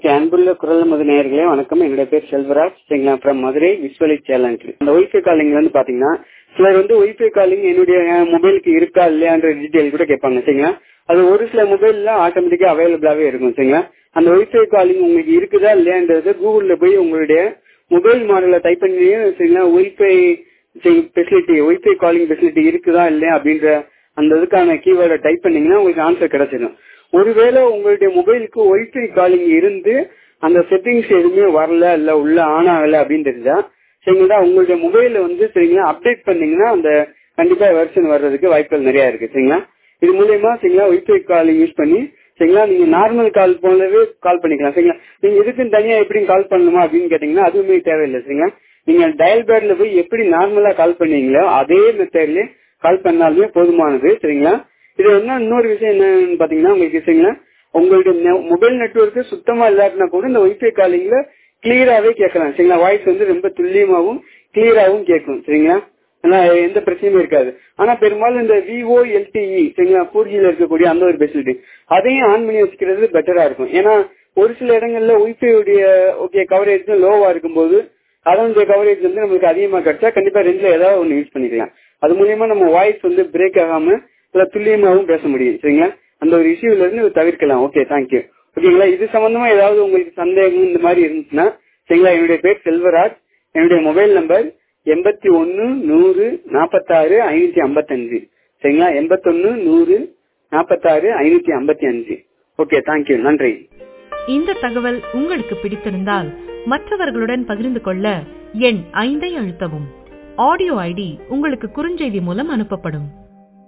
அன்புள்ள குரல் மது நேயர்களே வணக்கம் என்னுடைய பேர் செல்வராஜ் சரிங்களா அப்புறம் மதுரை விஸ்வலி சேலஞ்ச் அந்த ஒய்ஃபை காலிங்ல வந்து பாத்தீங்கன்னா சிலர் வந்து ஒய்ஃபை காலிங் என்னுடைய மொபைலுக்கு இருக்கா இல்லையான்ற டீடைல் கூட கேட்பாங்க சரிங்களா அது ஒரு சில மொபைல்ல ஆட்டோமேட்டிக்கா அவைலபிளாவே இருக்கும் சரிங்களா அந்த ஒய்ஃபை காலிங் உங்களுக்கு இருக்குதா இல்லையான்றது கூகுள்ல போய் உங்களுடைய மொபைல் மாடல டைப் பண்ணி சரிங்களா wifi facility wifi calling facility இருக்குதா இல்லையா அப்படின்ற அந்த இதுக்கான கீவேர்டை டைப் பண்ணீங்கன்னா உங்களுக்கு ஆன்சர் கிடைச்சிடும் ஒருவேளை உங்களுடைய மொபைலுக்கு ஒய்ஃபை காலிங் இருந்து அந்த செட்டிங்ஸ் எதுவுமே வரல இல்ல உள்ள ஆன் ஆகல அப்படின்னு தெரிஞ்சா சரிங்களா உங்களுடைய மொபைல வந்து சரிங்களா அப்டேட் பண்ணீங்கன்னா அந்த கண்டிப்பா வெர்ஷன் வர்றதுக்கு வாய்ப்புகள் நிறைய இருக்கு சரிங்களா இது மூலயமா சரிங்களா ஒய்ஃபை காலிங் யூஸ் பண்ணி சரிங்களா நீங்க நார்மல் கால் போலவே கால் பண்ணிக்கலாம் சரிங்களா நீங்க இதுக்குன்னு தனியா எப்படி கால் பண்ணணுமா அப்படின்னு கேட்டீங்கன்னா அதுவுமே தேவையில்லை சரிங்களா நீங்க டயல் பேட்ல போய் எப்படி நார்மலா கால் பண்ணீங்களோ அதே மெத்தட்லயே கால் பண்ணாலுமே போதுமானது சரிங்களா இது என்ன இன்னொரு விஷயம் என்னன்னு பாத்தீங்கன்னா உங்களுக்கு சரிங்களா உங்களுடைய மொபைல் நெட்ஒர்க் சுத்தமா இல்லாட்டினா கூட இந்த ஒய்ஃபை காலிங்ல கிளியராவே கேட்கலாம் சரிங்களா வாய்ஸ் வந்து ரொம்ப துல்லியமாவும் கிளியராவும் கேட்கும் சரிங்களா ஆனா எந்த பிரச்சனையும் இருக்காது ஆனா பெரும்பாலும் இந்த விவோ எல்டிஇ சரிங்களா ஃபோர் ஜில இருக்கக்கூடிய அந்த ஒரு ஃபெசிலிட்டி அதையும் ஆன் பண்ணி வச்சுக்கிறது பெட்டரா இருக்கும் ஏன்னா ஒரு சில இடங்கள்ல ஒய்ஃபை உடைய ஓகே கவரேஜ் லோவா இருக்கும்போது அதனுடைய கவரேஜ் வந்து நம்மளுக்கு அதிகமா கிடைச்சா கண்டிப்பா ரெண்டுல ஏதாவது ஒன்று யூஸ் பண்ணிக்கலாம் அது மூலியமா நம்ம வாய்ஸ் வந்து பிரேக் ஆகாம இல்ல துல்லியமாவும் பேச முடியும் சரிங்களா அந்த ஒரு இஷ்யூல இருந்து தவிர்க்கலாம் ஓகே தேங்க்யூ ஓகேங்களா இது சம்பந்தமா ஏதாவது உங்களுக்கு சந்தேகம் இந்த மாதிரி இருந்துச்சுன்னா சரிங்களா என்னுடைய பேர் செல்வராஜ் என்னுடைய மொபைல் நம்பர் எண்பத்தி ஒன்னு நூறு நாற்பத்தாறு ஐநூத்தி ஐம்பத்தஞ்சு சரிங்களா எண்பத்தொன்னு நூறு நாற்பத்தாறு ஐநூத்தி ஐம்பத்தி அஞ்சு ஓகே தேங்க்யூ நன்றி இந்த தகவல் உங்களுக்கு பிடித்திருந்தால் மற்றவர்களுடன் பகிர்ந்து கொள்ள எண் ஐந்தை அழுத்தவும் ஆடியோ ஐடி உங்களுக்கு குறுஞ்செய்தி மூலம் அனுப்பப்படும்